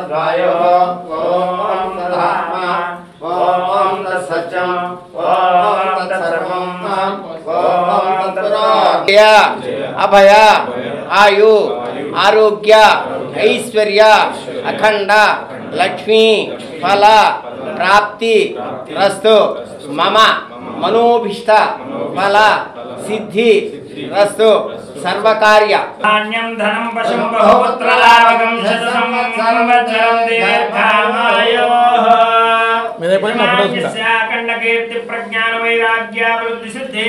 తద్వాయో ఓం తదాత్మా ఓం తత్సత్యం ఓం తత్సర్వం ఓం తత్పురాజ్ఞ అభయ ఆయు ఆరోగ్య ఐశ్వర్య అఖండ లక్ష్మీ ఫల ప్రాప్తి రస్తు మమ మనోభిష్ట ఫల సిద్ధి రస్తు సర్వకార్య ధాన్యం ధనం పశుం బహుపుత్రలాభకం శత సంవత్సరం దీర్ఘామాయోః మీద అయిపోయి నా ఫోటో వస్తుందా? అఖండ కీర్తి ప్రజ్ఞాన వైరాగ్య వృద్ధి సిద్ధి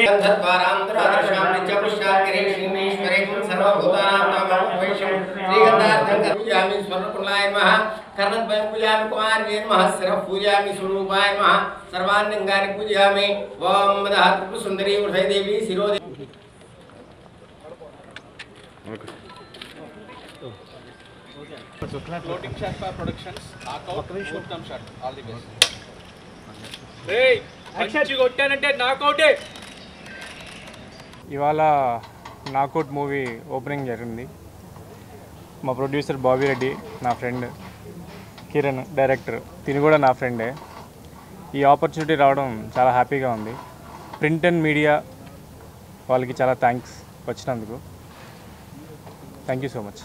కర్ణద్వయం పూజామి కుమార్యే నమః శిరః పూజామి స్వరూపాయ నమః సర్వాన్నంగాని పూజయామి ఓం మదః సుందరీ వృషదేవి శిరోదే floating shot for productions knockout fourth come shot all the best మంచి కొట్టానంటే నాకౌటే ఇవాళ నాకౌట్ మూవీ ఓపెనింగ్ జరిగింది మా ప్రొడ్యూసర్ బాబీ రెడ్డి నా ఫ్రెండ్ కిరణ్ డైరెక్టర్ తిని కూడా నా ఫ్రెండే ఈ ఆపర్చునిటీ రావడం చాలా హ్యాపీగా ఉంది ప్రింట్ అండ్ మీడియా వాళ్ళకి చాలా థ్యాంక్స్ వచ్చినందుకు థ్యాంక్ యూ సో మచ్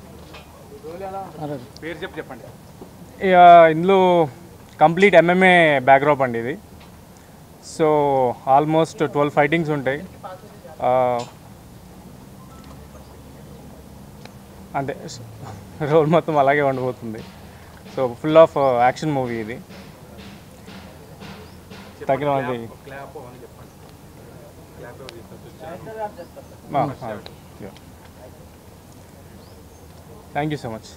పేరు చెప్పి చెప్పండి ఇక ఇందులో కంప్లీట్ ఎంఎంఏ బ్యాక్డ్రాప్ అండి ఇది సో ఆల్మోస్ట్ ట్వెల్వ్ ఫైటింగ్స్ ఉంటాయి ఆ, అంతే రోల్ మొత్తం అలాగే ఉండిపోతుంది so full of action movie ఇది తగిన వాళ్ళది థ్యాంక్ యూ సో మచ్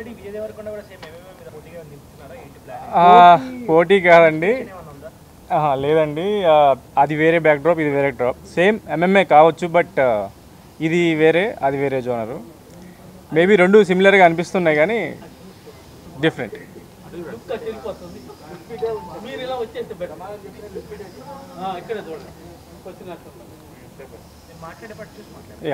పోటీ కాదండి ఆహా, లేదండి ఆ, అది వేరే బ్యాక్ డ్రాప్ ఇది వేరే డ్రాప్ సేమ్ ఎంఎంఏ కావచ్చు బట్ ఇది వేరే అది వేరే జోనరు మేబీ రెండు సిమిలర్గా అనిపిస్తున్నాయి కానీ డిఫరెంట్ యా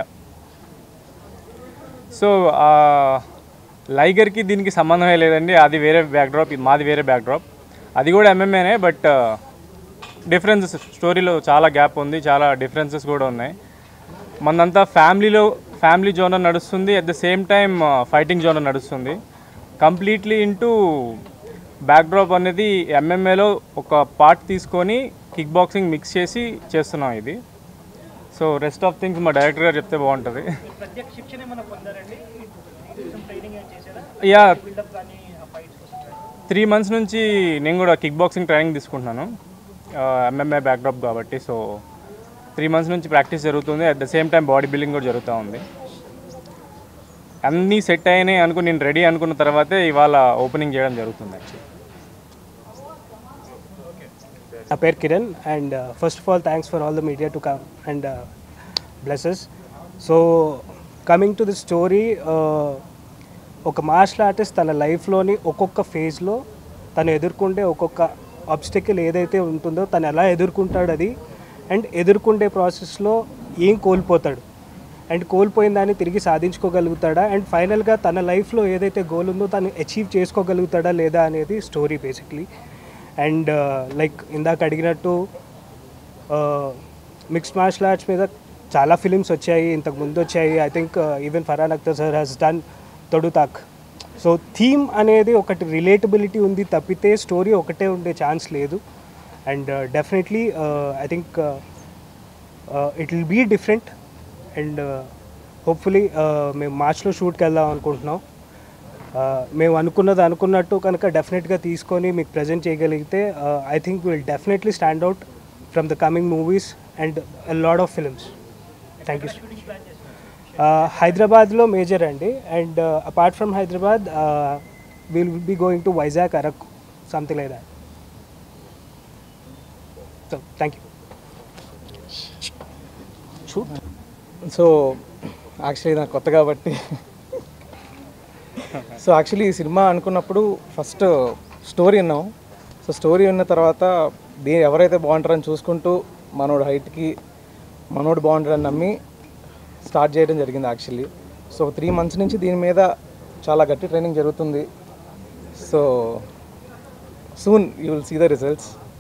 సో లైగర్కి దీనికి సంబంధమే లేదండి అది వేరే బ్యాక్ డ్రాప్ మాది వేరే బ్యాక్ డ్రాప్ అది కూడా ఎంఎంఏనే బట్ డిఫరెన్సెస్ స్టోరీలో చాలా గ్యాప్ ఉంది చాలా డిఫరెన్సెస్ కూడా ఉన్నాయి మనంతా ఫ్యామిలీలో ఫ్యామిలీ జోనర్ నడుస్తుంది at the same time fighting genre నడుస్తుంది కంప్లీట్లీ ఇంటూ బ్యాక్ డ్రాప్ అనేది ఎంఎంఏలో ఒక పార్ట్ తీసుకొని కిక్ బాక్సింగ్ మిక్స్ చేసి చేస్తున్నాం ఇది సో రెస్ట్ ఆఫ్ థింగ్స్ మా డైరెక్టర్ గారు చెప్తే బాగుంటుంది యా త్రీ మంత్స్ నుంచి నేను కూడా కిక్ బాక్సింగ్ ట్రైనింగ్ తీసుకుంటున్నాను ఎంఎంఏ బ్యాక్డ్రాప్ కాబట్టి సో త్రీ మంత్స్ నుంచి ప్రాక్టీస్ జరుగుతుంది at the same time body building కూడా జరుగుతూ ఉంది అన్నీ సెట్ అయినాయి అనుకుని నేను రెడీ అనుకున్న తర్వాతే ఇవాళ ఓపెనింగ్ చేయడం జరుగుతుంది యాక్చువల్లీ నా పేరు Kiran and first of all thanks for all the media to come and blesses so coming to the story ఒక మార్షల్ ఆర్టిస్ట్ తన లైఫ్లోని ఒక్కొక్క ఫేజ్లో తను ఎదుర్కొంటే ఒక్కొక్క ఆబ్స్టికల్ ఏదైతే ఉంటుందో తను ఎలా ఎదుర్కొంటాడు అది అండ్ ఎదుర్కొండే ప్రాసెస్లో ఏం కోల్పోతాడు అండ్ కోల్పోయిన దాన్ని తిరిగి సాధించుకోగలుగుతాడా అండ్ ఫైనల్గా తన లైఫ్లో ఏదైతే గోల్ ఉందో తను అచీవ్ చేసుకోగలుగుతాడా లేదా అనేది స్టోరీ బేసిక్లీ అండ్ లైక్ ఇందాక అడిగినట్టు మిక్స్డ్ మార్షల్ ఆర్ట్స్ మీద చాలా ఫిలిమ్స్ వచ్చాయి ఇంతకు ముందు వచ్చాయి I think even Farhan Akhtar sir has done తొడుతాక్ సో థీమ్ అనేది ఒకటి రిలేటబిలిటీ ఉంది తప్పితే స్టోరీ ఒకటే ఉండే ఛాన్స్ లేదు and definitely I think it will be different and hopefully మేము మార్చ్లో షూట్కి వెళ్దాం అనుకుంటున్నాం Uh, మేము అనుకున్నది అనుకున్నట్టు కనుక డెఫినెట్గా తీసుకొని మీకు ప్రజెంట్ చేయగలిగితే I think will definitely stand out from the coming movies and lot of films thank you హైదరాబాద్లో మేజర్ అండి and apart from Hyderabad will be going to Vizag Araku something like that so thank you so actually నాకు కొత్త కాబట్టి so actually ఈ సినిమా అనుకున్నప్పుడు first story విన్నాం so story విన్న తర్వాత దీని ఎవరైతే బాగుంటారని చూసుకుంటూ మనోడు హైట్కి మనోడు బాగుంటారని నమ్మి స్టార్ట్ చేయడం జరిగింది యాక్చువల్లీ సో త్రీ మంత్స్ నుంచి దీని మీద చాలా గట్టి ట్రైనింగ్ జరుగుతుంది so soon you will see the results